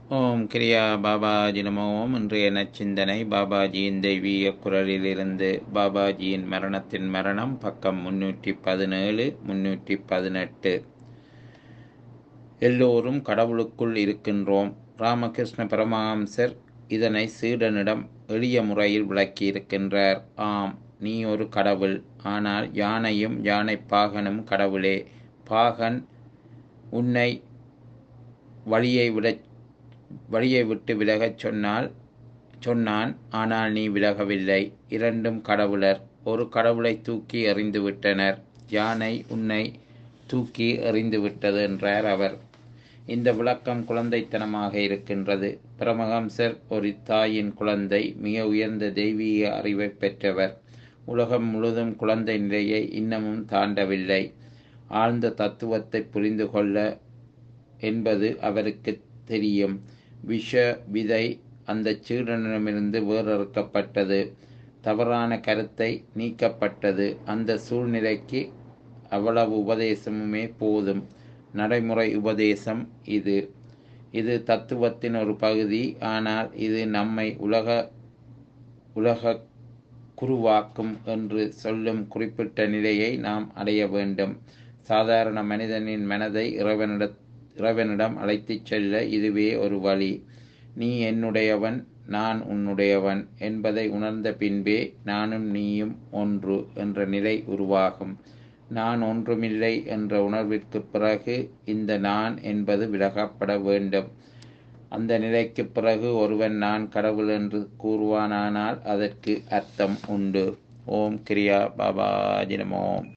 ஓம் கிரியா பாபாஜி நமோ ஓம் இன்றைய நச்சிந்தனை பாபாஜியின் தெய்வீக குரலிலிருந்து பாபாஜியின் மரணத்தின் மரணம் பக்கம் முன்னூற்றி பதினேழு முன்னூற்றி பதினெட்டு எல்லோரும் கடவுளுக்குள் இருக்கின்றோம் ராமகிருஷ்ண பரமஹம்சர் இதனை சீடனிடம் எளிய முறையில் விளக்கியிருக்கின்றார் ஆம் நீ ஒரு கடவுள் ஆனால் யானையும் யானை பாகனும் கடவுளே பாகன் உன்னை வழியை விட வழியை விட்டு விலகச் சொன்னால் சொன்னான் ஆனால் நீ விலகவில்லை இரண்டும் கடவுளர் ஒரு கடவுளை தூக்கி எறிந்து விட்டனர் யானை உன்னை தூக்கி எறிந்து விட்டது என்றார் அவர் இந்த விளக்கம் குழந்தைத்தனமாக இருக்கின்றது பிரமஹம்சர் ஒரு தாயின் குழந்தை மிக உயர்ந்த தெய்வீக அறிவை பெற்றவர் உலகம் முழுதும் குழந்தை நிலையை இன்னமும் தாண்டவில்லை ஆழ்ந்த தத்துவத்தை புரிந்து கொள்ள என்பது அவருக்கு தெரியும் விஷ விதை அந்த சீடனிடமிருந்து வேறறுக்கப்பட்டது தவறான கருத்தை நீக்கப்பட்டது அந்த சூழ்நிலைக்கு அவ்வளவு உபதேசமுமே போதும் நடைமுறை உபதேசம் இது இது தத்துவத்தின் ஒரு பகுதி ஆனால் இது நம்மை உலக உலக குருவாக்கும் என்று சொல்லும் குறிப்பிட்ட நிலையை நாம் அடைய வேண்டும் சாதாரண மனிதனின் மனதை இறைவனிட இறைவனிடம் அழைத்துச் செல்ல இதுவே ஒரு வழி நீ என்னுடையவன் நான் உன்னுடையவன் என்பதை உணர்ந்த பின்பே நானும் நீயும் ஒன்று என்ற நிலை உருவாகும் நான் ஒன்றுமில்லை என்ற உணர்விற்கு பிறகு இந்த நான் என்பது விலகப்பட வேண்டும் அந்த நிலைக்கு பிறகு ஒருவன் நான் கடவுள் என்று கூறுவானானால் அதற்கு அர்த்தம் உண்டு ஓம் கிரியா பாபாஜி நமோம்